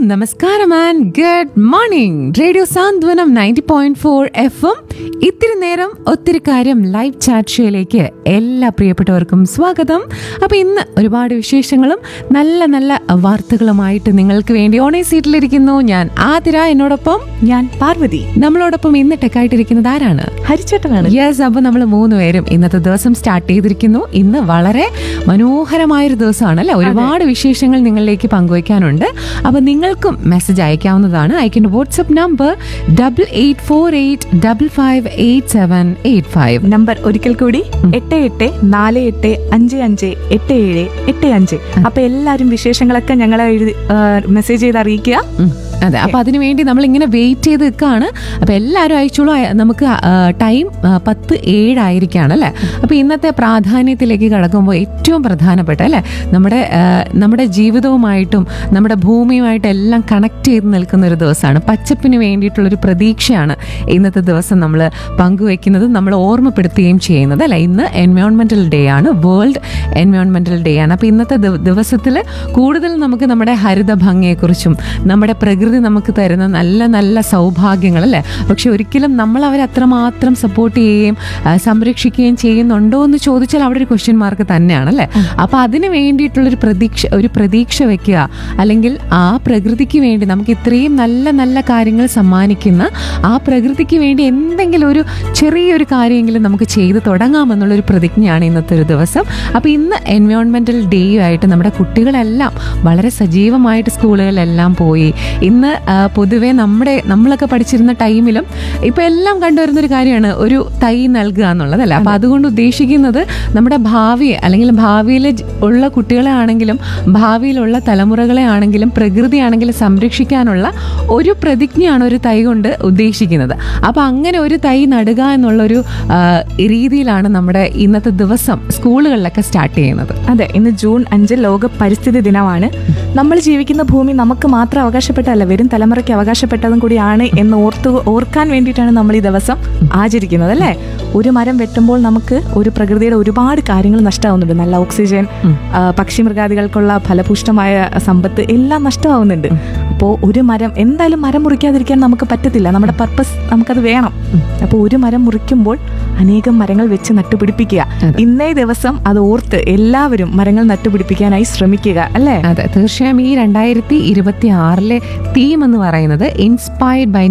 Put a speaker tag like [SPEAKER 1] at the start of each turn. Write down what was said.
[SPEAKER 1] നമസ്കാരം and good morning radio Santhwanam ninety point four F M ഇത്തിരി നേരം ഒത്തിരി കാര്യം ലൈവ് ചാറ്റ് ഷോയിലേക്ക് എല്ലാ പ്രിയപ്പെട്ടവർക്കും സ്വാഗതം അപ്പൊ ഇന്ന് ഒരുപാട് വിശേഷങ്ങളും നല്ല നല്ല വാർത്തകളുമായിട്ട് നിങ്ങൾക്ക് വേണ്ടി ഓണേ സീറ്റിലിരിക്കുന്നു ഞാൻ ആതിര എന്നോടൊപ്പം
[SPEAKER 2] ഞാൻ പാർവതി
[SPEAKER 1] നമ്മളോടൊപ്പം ഇന്ന് ടെക്കായിട്ടിരിക്കുന്നത് ആരാണ്
[SPEAKER 2] ഹരിച്ചേട്ടനാണ്
[SPEAKER 1] യെസ് അപ്പൊ നമ്മൾ മൂന്നുപേരും ഇന്നത്തെ ദിവസം സ്റ്റാർട്ട് ചെയ്തിരിക്കുന്നു ഇന്ന് വളരെ മനോഹരമായൊരു ദിവസമാണ് അല്ലെ ഒരുപാട് വിശേഷങ്ങൾ നിങ്ങളിലേക്ക് പങ്കുവയ്ക്കാനുണ്ട് അപ്പൊ നിങ്ങൾക്കും മെസ്സേജ് അയക്കാവുന്നതാണ് അയക്കേണ്ട WhatsApp number double eight four eight double five eight seven eight five
[SPEAKER 2] number ഒരിക്കൽ കൂടി എട്ട് എട്ട് നാല് എട്ട് അഞ്ച് അഞ്ച് എട്ട് ഏഴ് എട്ട് അഞ്ച് അപ്പൊ എല്ലാരും വിശേഷങ്ങളൊക്കെ ഞങ്ങളെ എഴുതി മെസ്സേജ് ചെയ്ത് അറിയിക്കുക
[SPEAKER 1] ഉം. അതെ അപ്പൊ അതിനു വേണ്ടി നമ്മൾ ഇങ്ങനെ വെയിറ്റ് ചെയ്ത് നിൽക്കുകയാണ് അപ്പൊ എല്ലാവരും അയച്ചോളൂ അയ- നമുക്ക് ടൈം പത്ത് ഏഴായിരിക്കാണ് അല്ലെ അപ്പൊ ഇന്നത്തെ പ്രാധാന്യത്തിലേക്ക് കടക്കുമ്പോൾ ഏറ്റവും പ്രധാനപ്പെട്ട അല്ലെ നമ്മുടെ ആ, നമ്മുടെ ജീവിതവുമായിട്ടും നമ്മുടെ ഭൂമിയുമായിട്ടും എല്ലാം കണക്ട് ചെയ്ത് നിൽക്കുന്ന ഒരു ദിവസമാണ് പച്ചപ്പിന് വേണ്ടിയിട്ടുള്ളൊരു പ്രതീക്ഷയാണ് ഇന്നത്തെ ദിവസം നമ്മൾ പങ്കുവെക്കുന്നത് നമ്മൾ ഓർമ്മപ്പെടുത്തുകയും ചെയ്യുന്നത് അല്ലെ ഇന്ന് എൻവയോൺമെന്റൽ ഡേ ആണ് വേൾഡ് എൻവയോൺമെന്റൽ ഡേ ആണ് അപ്പൊ ഇന്നത്തെ ദിവസത്തിൽ കൂടുതൽ നമുക്ക് നമ്മുടെ ഹരിത ഭംഗിയെക്കുറിച്ചും നമ്മുടെ പ്രകൃതി നമുക്ക് തരുന്ന നല്ല നല്ല സൗഭാഗ്യങ്ങൾ അല്ലേ പക്ഷെ ഒരിക്കലും നമ്മൾ അവരെ അത്രമാത്രം സപ്പോർട്ട് ചെയ്യുകയും ആ, സംരക്ഷിക്കുകയും ചെയ്യുന്നുണ്ടോ എന്ന് ചോദിച്ചാൽ അവിടെ ഒരു ക്വസ്റ്റ്യൻ മാർക്ക് തന്നെയാണ് അല്ലേ അപ്പൊ അതിന് വേണ്ടിയിട്ടുള്ളൊരു പ്രതീക്ഷ ഒരു പ്രതീക്ഷ വെക്കുക അല്ലെങ്കിൽ ആ പ്രകൃതിക്ക് വേണ്ടി നമുക്ക് ഇത്രയും നല്ല നല്ല കാര്യങ്ങൾ സമ്മാനിക്കുന്ന ആ പ്രകൃതിക്ക് വേണ്ടി എന്തെങ്കിലും ഒരു ചെറിയൊരു കാര്യമെങ്കിലും നമുക്ക് ചെയ്ത് തുടങ്ങാമെന്നുള്ളൊരു പ്രതിജ്ഞയാണ് ഇന്നത്തെ ഒരു ദിവസം അപ്പോൾ ഇന്ന് എൻവയോൺമെൻറ്റൽ ഡേയുമായിട്ട് നമ്മുടെ കുട്ടികളെല്ലാം വളരെ സജീവമായിട്ട് സ്കൂളുകളിലെല്ലാം പോയി ഇന്ന് ആ, പൊതുവേ നമ്മുടെ നമ്മളൊക്കെ പഠിച്ചിരുന്ന ടൈമിലും ഇപ്പം എല്ലാം കണ്ടുവരുന്നൊരു കാര്യമാണ് ഒരു തൈ നൽകുക എന്നുള്ളതല്ല അപ്പോൾ അതുകൊണ്ട് ഉദ്ദേശിക്കുന്നത് നമ്മുടെ ഭാവി അല്ലെങ്കിൽ ഭാവിയിൽ ഉള്ള കുട്ടികളെ ആണെങ്കിലും ഭാവിയിലുള്ള തലമുറകളെ ആണെങ്കിലും പ്രകൃതിയാണെങ്കിലും സംരക്ഷിക്കാനുള്ള ഒരു പ്രതിജ്ഞയാണ് ഒരു തൈ കൊണ്ട് ഉദ്ദേശിക്കുന്നത് അപ്പോൾ അങ്ങനെ ഒരു തൈ നടുക എന്നുള്ളൊരു ആ, രീതിയിലാണ് നമ്മുടെ ഇന്നത്തെ ദിവസം സ്കൂളുകളിലൊക്കെ സ്റ്റാർട്ട് ചെയ്യുന്നത്
[SPEAKER 2] അതെ ഇന്ന് ജൂൺ അഞ്ച് ലോക പരിസ്ഥിതി ദിനമാണ് നമ്മൾ ജീവിക്കുന്ന ഭൂമി നമുക്ക് മാത്രം അവകാശപ്പെട്ടതല്ല വരും തലമുറയ്ക്ക് അവകാശപ്പെട്ടതും കൂടിയാണ് എന്ന് ഓർത്തു ഓർക്കാൻ വേണ്ടിയിട്ടാണ് നമ്മൾ ഈ ദിവസം ആചരിക്കുന്നത് അല്ലേ ഒരു മരം വെട്ടുമ്പോൾ നമുക്ക് ഒരു പ്രകൃതിയുടെ ഒരുപാട് കാര്യങ്ങൾ നഷ്ടമാവുന്നുണ്ട് നല്ല ഓക്സിജൻ ആ, പക്ഷി മൃഗാദികൾക്കുള്ള ഫലപുഷ്ടമായ സമ്പത്ത് എല്ലാം നഷ്ടമാവുന്നുണ്ട് അപ്പോൾ ഒരു മരം എന്തായാലും മരം മുറിക്കാതിരിക്കാൻ നമുക്ക് പറ്റത്തില്ല നമ്മുടെ പർപ്പസ് നമുക്കത് വേണം അപ്പോൾ ഒരു മരം മുറിക്കുമ്പോൾ അനേകം മരങ്ങൾ വെച്ച് നട്ടുപിടിപ്പിക്കുക ഇന്നേ ദിവസം അത് ഓർത്ത് എല്ലാവരും മരങ്ങൾ നട്ടുപിടിപ്പിക്കാനായി ശ്രമിക്കുക അല്ലേ
[SPEAKER 1] അതെ തീർച്ചയായും ഈ രണ്ടായിരത്തി ഇരുപത്തി ആറിലെ തീം എന്ന് പറയുന്നത് ഇൻസ്പയർഡ് ബൈ